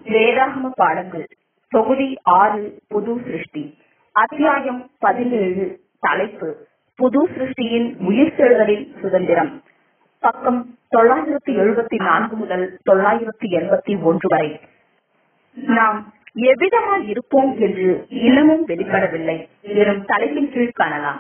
வேதாகம பாடங்கள் தொகுதி ஆறு புது சிருஷ்டி அத்தியாயம் பதினேழு தலைப்பு புது சிருஷ்டியின் உயிர்த்தெழுதலின் சுதந்திரம் பக்கம் தொள்ளாயிரத்தி எழுபத்தி நான்கு முதல் தொள்ளாயிரத்தி எண்பத்தி ஒன்று வரை நாம் எவ்விதமாய் இருப்போம் என்று இன்னமும் வெளிப்படவில்லை எனும் தலைப்பின் கீழ் காணலாம்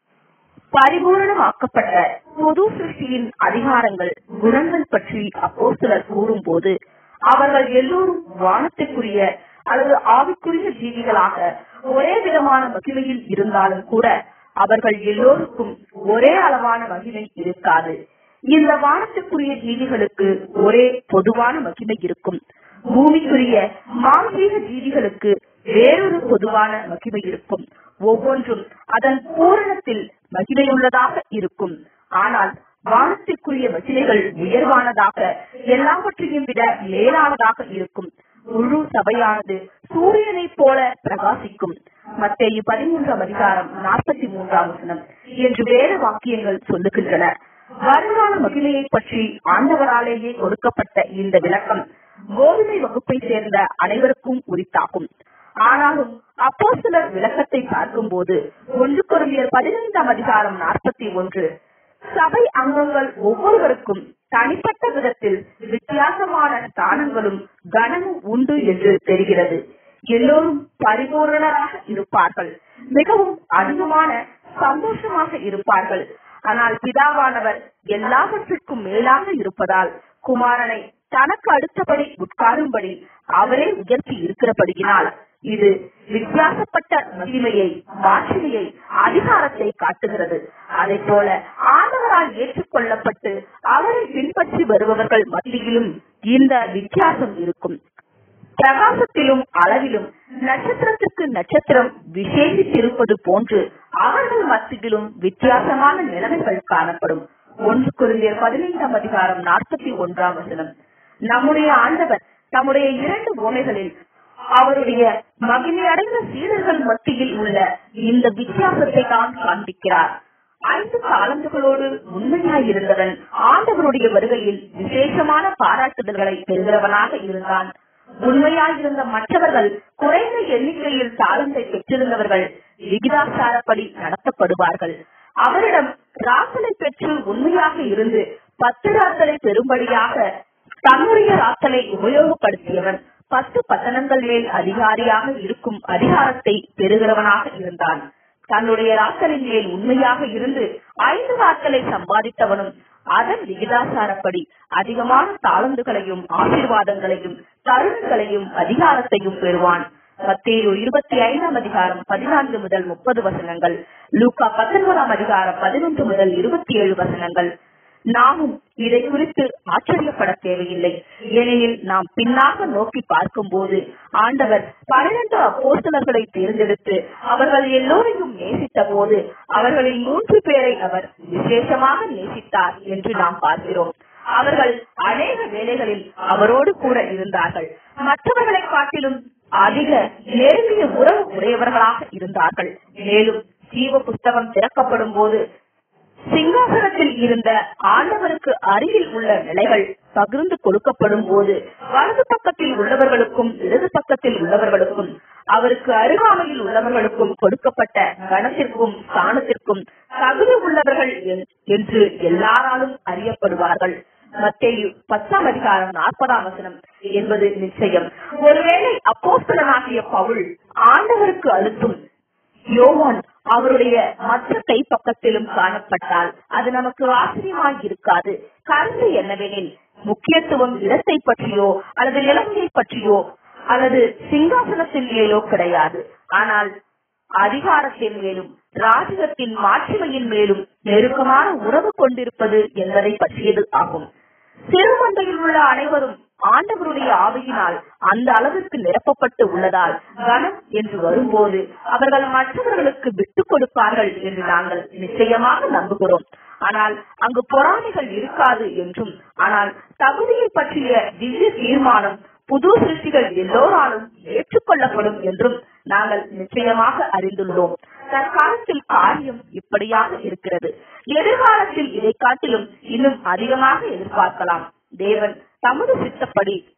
பரிபூரணமாக்கப்பட்ட புது சிருஷ்டியின் அதிகாரங்கள் குணங்கள் பற்றி அப்போஸ்தலர் கூறும்போது அவர்கள் எல்லோரும் வானத்திற்குரிய அல்லது ஆவிக்குரிய ஜீவிகளாக ஒரே விதமான மகிமையில் இருந்தாலும் கூட அவர்கள் எல்லோருக்கும் ஒரே அளவான மகிமை இருக்காது இந்த வானத்துக்குரிய ஜீவிகளுக்கு ஒரே பொதுவான மகிமை இருக்கும் பூமிக்குரிய மானசீக ஜீவிகளுக்கு வேறொரு பொதுவான மகிமை இருக்கும் ஒவ்வொன்றும் அதன் பூரணத்தில் மகிமையுள்ளதாக இருக்கும் ஆனால் வானத்திற்குரிய மகிமைகள் உயர்வானதாக எல்லாவற்றையும் விட மேலானதாக இருக்கும் முழு சபையானது சூரியனை போல பிரகாசிக்கும் மத்தேயு பதிமூன்றாம் அதிகாரம் நாற்பத்தி மூன்றாம் வசனம் என்று வேத வாக்கியங்கள் சொல்லுகின்றன வருங்கால மகிமையை பற்றி ஆண்டவராலேயே கொடுக்கப்பட்ட இந்த விளக்கம் கோதுமை வகுப்பை சேர்ந்த அனைவருக்கும் உரித்தாகும் ஆனாலும் அப்போ சிலர் விளக்கத்தை பார்க்கும்போது ஒன்று குருவியர் பதினைந்தாம் அதிகாரம் நாற்பத்தி ஒன்று சபை அங்கங்கள் ஒவ்வொருவருக்கும் தனிப்பட்ட விதத்தில் வித்தியாசமான ஸ்தானங்களும் கனமும் உண்டு என்று தெரிகிறது எல்லோரும் பரிபூரணராக இருப்பார்கள் மிகவும் அதிகமான சந்தோஷமாக இருப்பார்கள் ஆனால் பிதாவானவர் எல்லாவற்றிற்கும் மேலாக இருப்பதால் குமாரனை தனக்கு அடுத்தபடி உட்காரும்படி அவரே உயர்த்தி இருக்கிறபடியினால் இது வித்தியாசப்பட்ட மகிமையை மாட்சிமையை அதிகாரத்தை காட்டுகிறது அதை போல ஆண்டவரால் ஏற்றுக்கொள்ளப்பட்டு அவரை பின்பற்றி வருபவர்கள் மத்தியிலும் இந்த வித்தியாசம் இருக்கும் பிரகாசத்திலும் அளவிலும் நட்சத்திரத்திற்கு நட்சத்திரம் விசேஷித்திருப்பது போன்று அவர்கள் மத்தியிலும் வித்தியாசமான நிலைமைகள் காணப்படும் ஒன்று குருந்தியர் பதினைந்தாம் அதிகாரம் நாற்பத்தி ஒன்றாம் வசனம் நம்முடைய ஆண்டவர் தம்முடைய இரண்டு ஓமைகளில் அவருடைய மகிமையடைந்த சீடர்கள் மத்தியில் உள்ள இந்த வித்தியாசத்தை தான் காண்பிக்கிறார் ஐந்து தாளந்துகளோடு உண்மையாயிருந்தவன் ஆண்டவருடைய வருகையில் விசேஷமான பாராட்டுதல்களை பெறுகிறவனாக இருந்தான் உண்மையாயிருந்த மற்றவர்கள் குறைந்த எண்ணிக்கையில் தாளந்தை பெற்றிருந்தவர்கள் விகிதாச்சாரப்படி நடத்தப்படுவார்கள் அவரிடம் ராசலை பெற்று உண்மையாக இருந்து பத்து ராசலை பெறும்படியாக தன்னுடைய ராசலை உபயோகப்படுத்தியவன் பத்து பட்டணங்கள் மேல் அதிகாரியாக இருக்கும் அதிகாரத்தை பெறுகிறவனாக இருந்தான் தன்னுடைய ராக்களின் மேல் உண்மையாக இருந்து ஐந்து ராக்களை சம்பாதித்தவனும் அதன் விகிதாசாரப்படி அதிகமான தாளந்துகளையும் ஆசீர்வாதங்களையும் தருணங்களையும் அதிகாரத்தையும் பெறுவான் மத்தேயு இருபத்தி ஐந்தாம் அதிகாரம் பதினான்கு முதல் முப்பது வசனங்கள் லூக்கா பத்தொன்பதாம் அதிகாரம் பதினொன்று முதல் இருபத்தி ஏழு வசனங்கள் நாமும் இதை குறித்து ஆச்சரியப்பட தேவையில்லை ஏனெனில் நாம் பின்னாக நோக்கி பார்க்கும் போது ஆண்டவர் பன்னிரண்டு அப்போஸ்தலர்களை தேர்ந்தெடுத்து அவர்கள் எல்லோரையும் நேசித்த போது அவர்களில் மூன்று பேரை அவர் விசேஷமாக நேசித்தார் என்று நாம் பார்க்கிறோம் அவர்கள் அநேக வேலைகளில் அவரோடு கூட இருந்தார்கள் மற்றவர்களை காட்டிலும் அதிக நெருங்கிய உறவு உடையவர்களாக இருந்தார்கள் மேலும் ஜீவ புஸ்தகம் திறக்கப்படும் போது சிங்காசனத்தில் இருந்த ஆண்டவருக்கு அருகில் உள்ள நிலைகள் பகிர்ந்து கொடுக்கப்படும் போது வலது பக்கத்தில் உள்ளவர்களுக்கும் இடது பக்கத்தில் உள்ளவர்களுக்கும் அவருக்கு அருகாமையில் உள்ளவர்களுக்கும் கொடுக்கப்பட்ட கணத்திற்கும் ஸ்தானத்திற்கும் தகுதி உள்ளவர்கள் என்று எல்லாராலும் அறியப்படுவார்கள் மத்தேயு பத்தாம் அதிகாரம் நாற்பதாம் வசனம் என்பது நிச்சயம் ஒருவேளை அப்போஸ்தலனாகிய பவுல் ஆண்டவருக்கு அழுத்தும் யோவான் அவருடைய மற்ற கை பக்கத்திலும் காணப்பட்டால் அது நமக்கு ஆச்சரியமாய் இருக்காது கருத்து என்னவெனில் முக்கியத்துவம் இடத்தை பற்றியோ அல்லது நிலைமையை பற்றியோ அல்லது சிங்காசனத்தின் மேலோ கிடையாது ஆனால் அதிகாரத்தின் மேலும் ராஜகத்தின் மாட்சிமையின் மேலும் நெருக்கமான உறவு கொண்டிருப்பது என்பதை பற்றியது ஆகும் சிறுமந்தையில் உள்ள அனைவரும் ஆண்டவருடைய ஆவியினால் அந்த அளவிற்கு நிரப்பப்பட்டு உள்ளதால் கனம் என்று வரும்போது அவர்கள் மற்றவர்களுக்கு விட்டுக் கொடுப்பார்கள் என்று நாங்கள் நிச்சயமாக நம்புகிறோம் ஆனால் அங்கு பொறாமைகள் இருக்காது என்றும் ஆனால் தகுதியை பற்றிய திவ்ய தீர்மானம் புது சிருஷ்டிகள் எல்லோராலும் ஏற்றுக்கொள்ளப்படும் என்றும் நாங்கள் நிச்சயமாக அறிந்துள்ளோம் தற்காலத்தில் காரியம் இப்படியாக இருக்கிறது எதிர்காலத்தில் இதை காட்டிலும் இன்னும் அதிகமாக எதிர்பார்க்கலாம் தேவன் தமது சித்தப்படி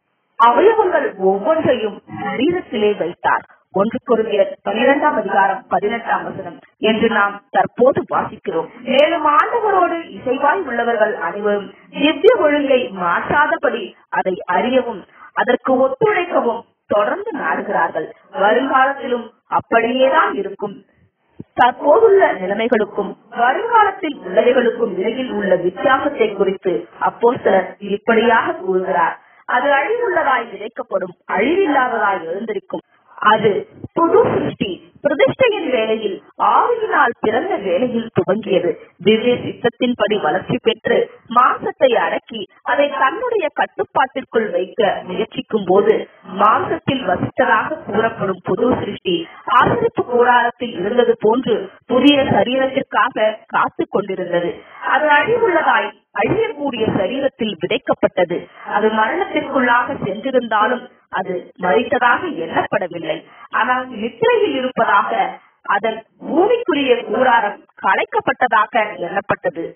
அவயவங்கள் ஒவ்வொன்றையும் சரீரத்திலே வைத்தார் ஒன்று கொருந்தியர் பனிரெண்டாம் அதிகாரம் பதினெட்டாம் வசனம் என்று நாம் தற்போது வாசிக்கிறோம் மேலும் ஆண்டவரோடு இசைவாய் உள்ளவர்கள் அனைவரும் திவ்ய ஒழுங்கை மாற்றாதபடி அதை அறியவும் அதற்கு ஒத்துழைக்கவும் தொடர்ந்து நாடுகிறார்கள் வருங்காலத்திலும் அப்படியேதான் இருக்கும் தற்போதுள்ள நிலைமைகளுக்கும் வருங்காலத்தில் உள்ளவைகளுக்கும் இடையில் உள்ள வித்தியாசத்தை குறித்து அப்போ சிலர் இப்படியாக கூறுகிறார் அது அழிவுள்ளதாய் விதைக்கப்படும் அழிவில்லாததாய் எழுந்திருக்கும் அது புது சிருஷ்டி பிரதிஷ்டையின் வேலையில் ஆவியினால் பிறந்த வேலையில் துவங்கியது திவ்ய சித்தத்தின்படி வளர்ச்சி பெற்று மாம்சத்தை அடக்கி அதை தன்னுடைய கட்டுப்பாட்டிற்குள் வைக்க முயற்சிக்கும் போது மாம்சத்தில் வசித்ததாக கூறப்படும் புது சிருஷ்டி ஆசிரிப்பு கூடாரத்தில் இருந்தது போன்று புதிய சரீரத்திற்காக காத்துக் கொண்டிருந்தது அது அழிவுள்ளதாய் அழியக்கூடிய சரீரத்தில் விதைக்கப்பட்டது அது மரணத்திற்குள்ளாக சென்றிருந்தாலும் அது மறித்ததாக எண்ணப்படவில்லை ஆனால் நித்திரையில் இருப்பதாக அதன் பூமிக்குரிய கூடாரம் கலைக்கப்பட்டதாக எண்ணப்பட்டது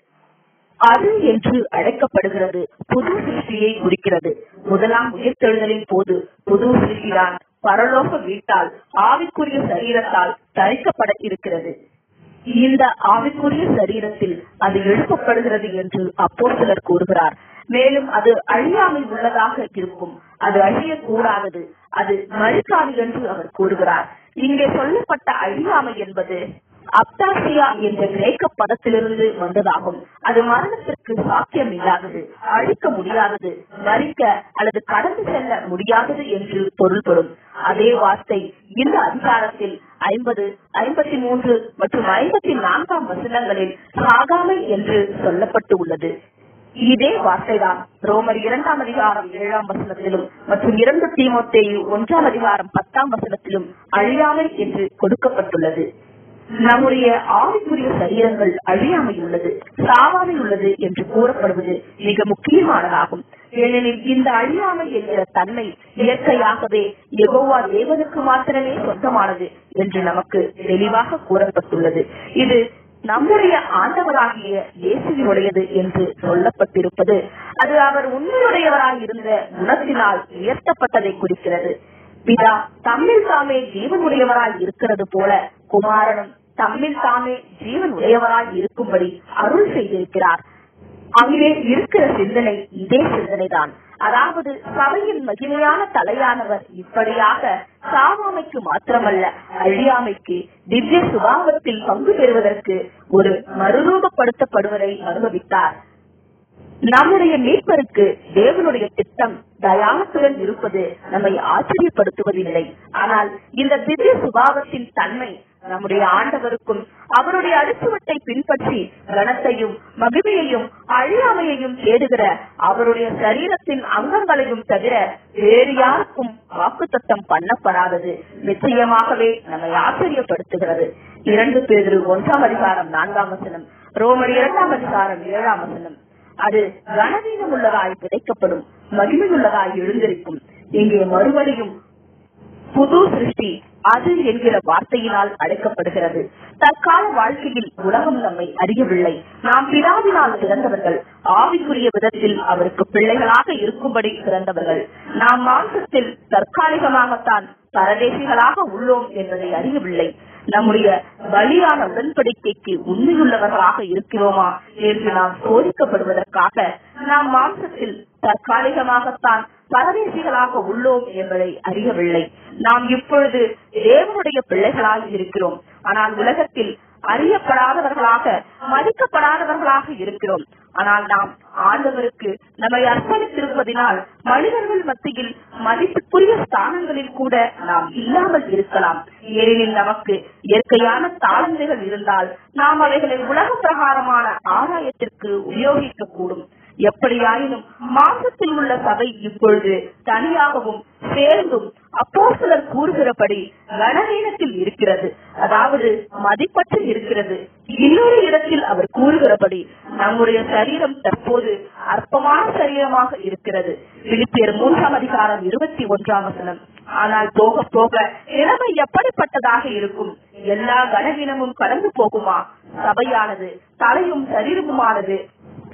அது என்று அழைக்கப்படுகிறது புது சிருஷ்டியை குறிக்கிறது முதலாம் உயிர்த்தெழுதலின் போது புது சிருஷ்டிதான் பரலோக வீட்டால் ஆவிக்குரிய சரீரத்தால் தரிக்கப்பட இருக்கிறது இந்த ஆவிக்குரிய சரீரத்தில் அது எழுப்பப்படுகிறது என்று அப்போ சிலர் கூறுகிறார் மேலும் அது அழியாமை உள்ளதாக இருக்கும் அது அழியக்கூடாதது அது மறுக்காது என்று அவர் கூறுகிறார் இங்கே சொல்லப்பட்ட அழியாமை என்பது அப்தாசியா என்ற கிரேக்க பதத்திலிருந்து வந்ததாகும் அது மரணத்திற்கு சாத்தியம் இல்லாதது அழிக்க முடியாதது மறிக்க அல்லது கடந்து செல்ல முடியாதது என்று பொருள்படும் அதே வார்த்தை இந்த அதிகாரத்தில் ஐம்பது ஐம்பத்தி மூன்று மற்றும் ஐம்பத்தி நான்காம் வசனங்களில் சாகாமை என்று சொல்லப்பட்டு உள்ளது இதே வார்த்தைதான் ரோமர் இரண்டாம் அதிகாரம் ஏழாம் வசனத்திலும் மற்றும் இரண்டு தீமோத்தேயு ஒன்றாம் அதிகாரம் பத்தாம் வசனத்திலும் அழியாமை என்று கொடுக்கப்பட்டுள்ளது நம்முடைய ஆவிக்குரிய சரீரங்கள் அழியாமை உள்ளது சாவாமை உள்ளது என்று கூறப்படுவது மிக முக்கியமானதாகும் ஏனெனில் இந்த அழியாமை என்கிற தன்மை இயற்கையாகவே எகோவா தேவனுக்கு மாத்திரமே சொந்தமானது என்று நமக்கு தெளிவாக கூறப்பட்டுள்ளது இது நம்முடைய ஆண்டவராகிய இயேசுவினுடையது என்று சொல்லப்பட்டிருப்பது அது அவர் உண்மையுடையவராய் இருந்த குணத்தினால் உயர்த்தப்பட்டதை குறிக்கிறது பிதா தம்மில் தாமே ஜீவனுடையவராய் இருக்கிறது போல குமாரனும் தம்மில் தாமே ஜீவன் உடையவராய் இருக்கும்படி அருள் செய்திருக்கிறார் அங்கே இருக்கிற சிந்தனை இதே சிந்தனைதான் அதாவது சபையின் மகிமையான தலையானவர் இப்படியாக சாவாமைக்கு மாத்திரமல்ல அழியாமைக்கு திவ்ய சுபாவத்தில் பங்கு பெறுவதற்கு ஒரு மறுரூபப்படுத்தப்படுவதை அனுபவித்தார் நம்முடைய மீட்பருக்கு தேவனுடைய திட்டம் தயானத்துடன் இருப்பது நம்மை ஆச்சரியப்படுத்துவதில்லை ஆனால் இந்த திவ்ய சுபாவத்தின் தன்மை நம்முடைய ஆண்டவருக்கும் அவருடைய அடிச்சுவட்டை பின்பற்றி கனத்தையும் மகிமையையும் அழியாமையையும் தேடுகிற அவருடைய சரீரத்தின் அங்கங்களையும் தவிர வேறு யாருக்கும் வாக்குத்தத்தம் பண்ணப்படாதது நிச்சயமாகவே நம்மை ஆச்சரியப்படுத்துகிறது இரண்டு பேர் ஒன்றாம் அதிகாரம் நான்காம் வசனம் ரோமர் இரண்டாம் அதிகாரம் ஏழாம் வசனம் அது கனவீனம் உள்ளதாய் விதைக்கப்படும் மகிமை உள்ளதாய் எழுந்திருக்கும் இங்கே மறுபடியும் புது சிருஷ்டி அது என்கிற வார்த்தையினால் அழைக்கப்படுகிறது தற்கால வாழ்க்கையில் உலகம் நம்மை அறியவில்லை நாம் பிதாவினால் பிறந்தவர்கள் ஆவிக்குரிய விதத்தில் அவருக்கு பிள்ளைகளாக இருக்கும்படி பிறந்தவர்கள் நாம் மாம்சத்தில் தற்காலிகமாகத்தான் பரதேசிகளாக உள்ளோம் என்பதை அறியவில்லை நம்முடைய பலியான உடன்படிக்கைக்கு உண்மையுள்ளவர்களாக இருக்கிறோமா என்று நாம் சோதிக்கப்படுவதற்காக நாம் மாம்சத்தில் தற்காலிகமாகத்தான் பரதேசிகளாக உள்ளோம் என்பதை அறியவில்லை நாம் இப்பொழுது தேவனுடைய பிள்ளைகளாக இருக்கிறோம் ஆனால் உலகத்தில் அறியப்படாதவர்களாக மதிக்கப்படாதவர்களாக இருக்கிறோம் ஆனால் நாம் ஆண்டவருக்கு நம்மை அர்ப்பணித்திருப்பதினால் மனிதர்கள் மத்தியில் மதிப்புக்குரிய ஸ்தானங்களில் கூட நாம் இல்லாமல் இருக்கலாம் ஏனெனில் நமக்கு இயற்கையான தாளந்துகள் இருந்தால் நாம் அவைகளை உலக பிரகாரமான ஆதாயத்திற்கு உபயோகிக்க கூடும் எப்படியாயினும் மாசத்தில் உள்ள சபை இப்பொழுது தனியாகவும் சேர்ந்தும் அப்போ சிலர் கூறுகிறபடி கனவீனத்தில் இருக்கிறது அதாவது மதிப்பற்று இருக்கிறது இன்னொரு இடத்தில் அவர் கூறுகிறபடி நம்முடைய சரீரம் தற்போது அற்பமான சரீரமாக இருக்கிறது பிலிப்பியர் மூன்றாம் அதிகாரம் இருபத்தி ஒன்றாம் வசனம் ஆனால் போக போக நிலைமை எப்படிப்பட்டதாக இருக்கும் எல்லா கனவீனமும் கடந்து போகுமா சபையானது தலையும் சரீரமுமானது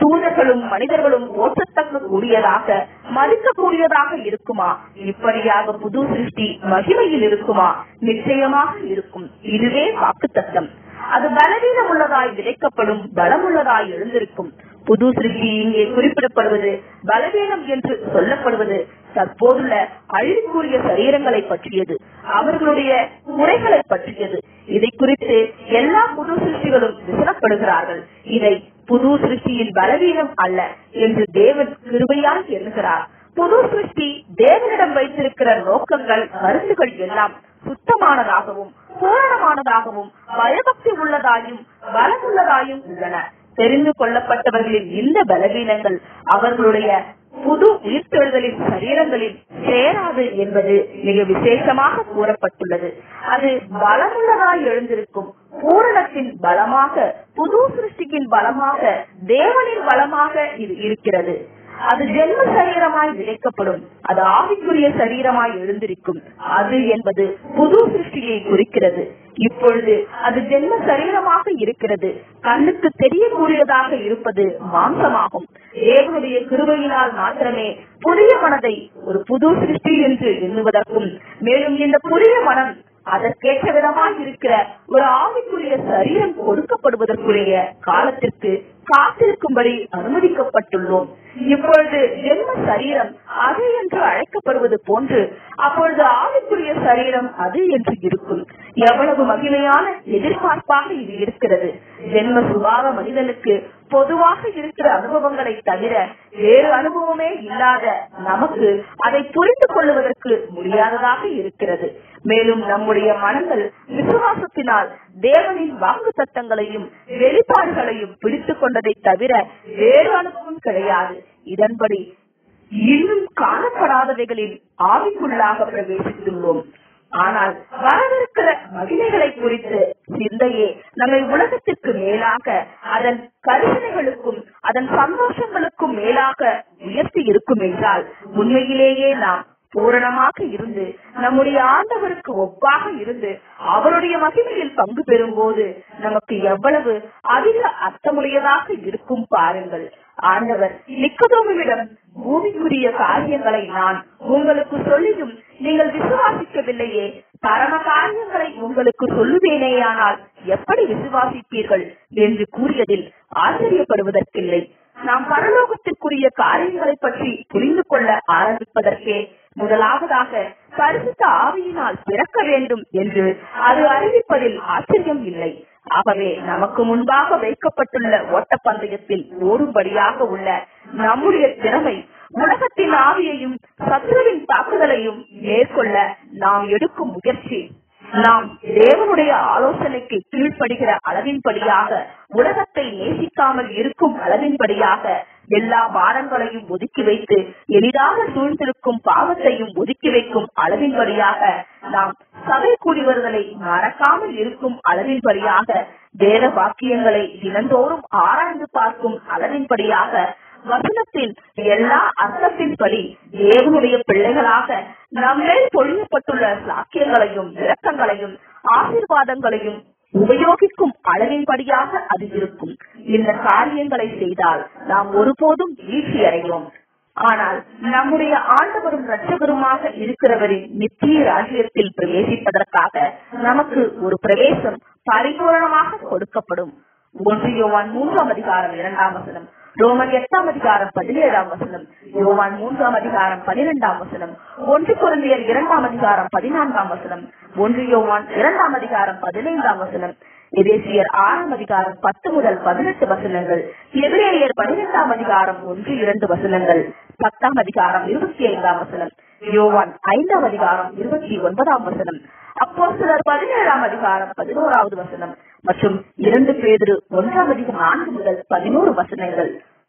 தூதர்களும் மனிதர்களும் போற்றத்தக்க கூடியதாக மதிக்கக்கூடியதாக இருக்குமா இப்படியாக புது சிருஷ்டி மகிமையில் இருக்குமா நிச்சயமாக இருக்கும் இதுவே வாக்குத்தத்தம் அது பலவீனம் உள்ளதாய் விதைக்கப்படும் பலமுள்ளதாய் எழுந்திருக்கும் புது சிருஷ்டி இங்கே குறிப்பிடப்படுவது பலவீனம் என்று சொல்லப்படுவது தற்போதுள்ள அழிவுக்குரிய சரீரங்களை பற்றியது அவர்களுடைய குறைகளை பற்றியது இதை குறித்து எல்லா புது சிருஷ்டிகளும் விசனப்படுகிறார்கள் இதை புது சிருஷ்டியின் பலவீனம் அல்ல என்று தேவன் கிருபையால் எண்ணுகிறார் புது சிருஷ்டி தேவனிடம் வைத்திருக்கிற நோக்கங்கள் கருத்துகள் எல்லாம் சுத்தமானதாகவும் பூரணமானதாகவும் பயபக்தி உள்ளதாயும் பலமுள்ளதாயும் உள்ளன தெரிந்து கொள்ளப்பட்டவர்களின் இந்த பலவீனங்கள் அவர்களுடைய புது உயிர்த்தெழுதலின் சரீரங்களில் சேராது என்பது மிக விசேஷமாக கூறப்பட்டுள்ளது அது பலமுள்ளதாய் எழுந்திருக்கும் பூரணத்தின் பலமாக புது சிருஷ்டியின் பலமாக தேவனின் பலமாக இது இருக்கிறது அது ஜென்ம சரீரமாய் விதைக்கப்படும் அது ஆவிக்குரிய சரீரமாய் எழுந்திருக்கும் அது என்பது புது சிருஷ்டியை குறிக்கிறது இப்பொழுது அது ஜென்ம சரீரமாக இருக்கிறது கண்ணுக்கு தெரியக்கூடியதாக இருப்பது மாம்சமாகும் தேவனுடைய கிருபையினால் மாத்திரமே புதிய மனதை ஒரு புது சிருஷ்டி என்று எண்ணுவதற்கும் மேலும் இந்த புதிய மனம் அதற்கேற்ற விதமாய் இருக்கிற ஒரு ஆவிக்குரிய சரீரம் கொடுக்கப்படுவதற்குரிய காலத்திற்கு காத்திருக்கும்படி அனுமதிக்கப்பட்டுள்ளோம் இப்பொழுது ஜென்ம சரீரம் அது என்று அழைக்கப்படுவது போன்று அப்பொழுது ஆவிக்குரிய சரீரம் அது என்று இருக்கும் எவ்வளவு மகிமையான எதிர்பார்ப்பாக இது இருக்கிறது ஜென்ம சுபாவ மனிதனுக்கு பொதுவாக இருக்கிற அனுபவங்களை தவிர வேறு அனுபவமே இல்லாத நமக்கு அதை புரிந்து கொள்வதற்கு முடியாததாக இருக்கிறது மேலும் நம்முடைய மனங்கள் விசுவாசத்தினால் தேவனின் வாக்கு தத்தங்களையும் வெளிப்பாடுகளையும் பிடித்துக் கொண்டதை தவிர வேறு அனுபவம் கிடையாது இதன்படி இன்னும் காணப்படாதவைகளில் ஆவிக்குள்ளாக பிரவேசித்துள்ளோம் ஆனால் வரவிருக்கிற மகிமைகளை குறித்து சிந்தையே நம்மை உலகத்திற்கு மேலாக அதன் கருவினைகளுக்கும் அதன் சந்தோஷங்களுக்கும் மேலாக உயர்த்தி இருக்கும் என்றால் உண்மையிலேயே நாம் பூரணமாக இருந்து நம்முடைய ஆண்டவருக்கு ஒப்பாக இருந்து அவருடைய மகிமையில் பங்கு பெறும் போது நமக்கு எவ்வளவு அதிக அர்த்தமுடையதாக இருக்கும் பாருங்கள் ஆண்டவர் நிக்கதோமிடம் பூமிக்குரிய காரியங்களை நான் உங்களுக்கு சொல்லியும் நீங்கள் விசுவாசிக்கவில்லையே பரம காரியங்களை உங்களுக்கு சொல்லுவேனேயானால் எப்படி விசுவாசிப்பீர்கள் என்று கூறியதில் ஆச்சரியப்படுவதற்கில்லை நாம் பரலோகத்திற்குரிய காரியங்களை பற்றி புரிந்து கொள்ள ஆரம்பிப்பதற்கே முதலாவதாக பரிசுத்த ஆவியினால் பிறக்க வேண்டும் என்று அது அறிவிப்பதில் ஆச்சரியம் இல்லை ஆகவே நமக்கு முன்பாக வைக்கப்பட்டுள்ள ஓட்டப்பந்தயத்தில் ஓடும்படியாக உள்ள நம்முடைய திறமை உலகத்தின் ஆவியையும் சத்துருவின் தாக்குதலையும் மேற்கொள்ள நாம் எடுக்கும் முயற்சி நாம் தேவனுடைய ஆலோசனைக்கு கீழ்ப்படுகிற அளவின்படியாக உலகத்தை நேசிக்காமல் இருக்கும் அளவின்படியாக எல்லா பாரங்களையும் ஒதுக்கி வைத்து எளிதாக சூழ்ந்திருக்கும் பாவத்தையும் ஒதுக்கி வைக்கும் அளவின்படியாக நாம் சபை கூடி வருதலை மறக்காமல் இருக்கும் அளவின்படியாக வேத வாக்கியங்களை தினந்தோறும் ஆராய்ந்து பார்க்கும் அளவின்படியாக வசனத்தின் எல்லா அர்த்தத்தின்படி தேவனுடைய பிள்ளைகளாக நம்மேல் பொழியப்பட்டுள்ள சாக்கியங்களையும் இரக்கங்களையும் ஆசீர்வாதங்களையும் உபயோகிக்கும் அளவின்படியாக அது இருக்கும் இந்த காரியங்களை செய்தால் நாம் ஒருபோதும் வீழ்ச்சி அடைவோம் ஆனால் நம்முடைய ஆண்டவரும் இரட்சகருமாக இருக்கிறவரின் நித்திய ராஜ்யத்தில் பிரவேசிப்பதற்காக நமக்கு ஒரு பிரவேசம் பரிபூரணமாக கொடுக்கப்படும் ஒன்று யோவான் மூன்றாம் அதிகாரம் இரண்டாம் வசனம் ரோமன் எட்டாம் அதிகாரம் பதினேழாம் வசனம் யோவான் மூன்றாம் அதிகாரம் பனிரெண்டாம் வசனம் ஒன்று குழந்தையர் இரண்டாம் அதிகாரம் பதினான்காம் வசனம் ஒன்று யோவான் இரண்டாம் அதிகாரம் பதினைந்தாம் வசனம் எதேசியர் ஆறாம் அதிகாரம் பத்து முதல் பதினெட்டு வசனங்கள் எதிரேயர் பனிரெண்டாம் அதிகாரம் ஒன்று இரண்டு வசனங்கள் பத்தாம் அதிகாரம் இருபத்தி ஐந்தாம் வசனம் யோவான் ஐந்தாம் அதிகாரம் இருபத்தி ஒன்பதாம் வசனம் அப்போ சிலர் பதினேழாம் அதிகாரம் பதினோராவது வசனம் மற்றும் இரண்டு பேரு ஒன்றாம் அதிகாரம் நான்கு முதல் பதினோரு வசனங்கள்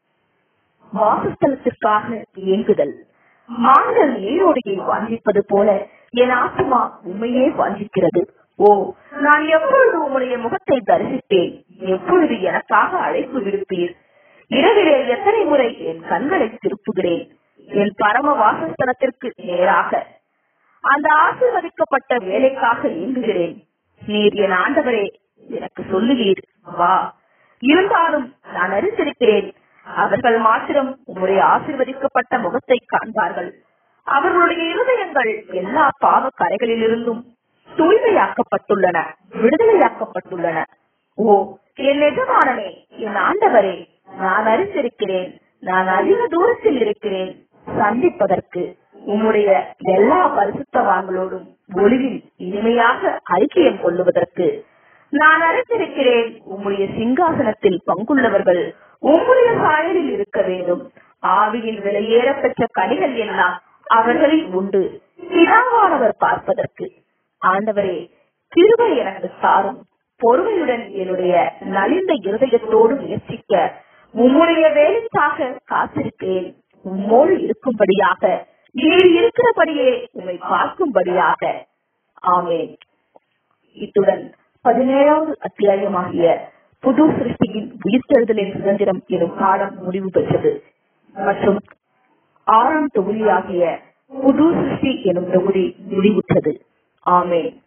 வாசஸ்தலத்திற்காக இயங்குதல் மான்கள் நீரோடையை வாஞ்சிப்பது போல என் ஆத்மா உண்மையே வாஞ்சிக்கிறது ஓ நான் எப்பொழுது உம்முடைய முகத்தை தரிசித்தேன் எப்பொழுது எனக்காக அழைப்பு விடுப்பீர் இரவிலே எத்தனை முறை என் கண்களை திருப்புகிறேன் என் பரம வாசஸ்தலத்திற்கு நேராக அந்த ஆசீர்வதிக்கப்பட்ட வேலைக்காக இயங்குகிறேன் நீர் என் ஆண்டவரே எனக்கு சொல்லுவீர் வா இருந்தாலும் நான் அறிந்திருக்கிறேன் அவர்கள் மாத்திரம் உம்முடைய ஆசிர்வதிக்கப்பட்ட முகத்தை காண்பார்கள் அவர்களுடைய இருதயங்கள் எல்லா பாவ கரைகளிலிருந்தும் தூய்மையாக்கப்பட்டுள்ளன விடுதலையாக்கப்பட்டுள்ளன ஓ என் எஜமானனே என் ஆண்டவரே நான் அறிந்திருக்கிறேன் நான் அதிக தூரத்தில் இருக்கிறேன் சந்திப்பதற்கு உம்முடைய எல்லா பரிசுத்தவான்களோடும் ஒளிவில் இனிமையாக ஐக்கியம் கொள்ளுவதற்கு நான் அறிந்திருக்கிறேன் உம்முடைய சிங்காசனத்தில் பங்குள்ளவர்கள் உம்முடைய சாயலில் இருக்க வேண்டும் ஆவியின் விலையேற பெற்ற கனிகள் எல்லாம் அவர்களில் உண்டு பிதாவானவர் பார்ப்பதற்கு ஆண்டவரே கிருபை எனக்கு சாரும் பொறுமையுடன் என்னுடைய நலிந்த இருதயத்தோடு முயற்சிக்க உம்முடைய வேலைக்காக காத்திருக்கிறேன் உம்மோடு இருக்கும்படியாக நீர் இருக்கிறபடியே உம்மை பார்க்கும்படியாக ஆமென் இத்துடன் பதினேழாவது அத்தியாயமாகிய புது சிருஷ்டியின் உயிர்த்தெழுதலின் சுதந்திரம் எனும் பாடம் முடிவு பெற்றது மற்றும் ஆறாம் தொகுதியாகிய புது சிருஷ்டி எனும் தொகுதி முடிவுற்றது ஆமென்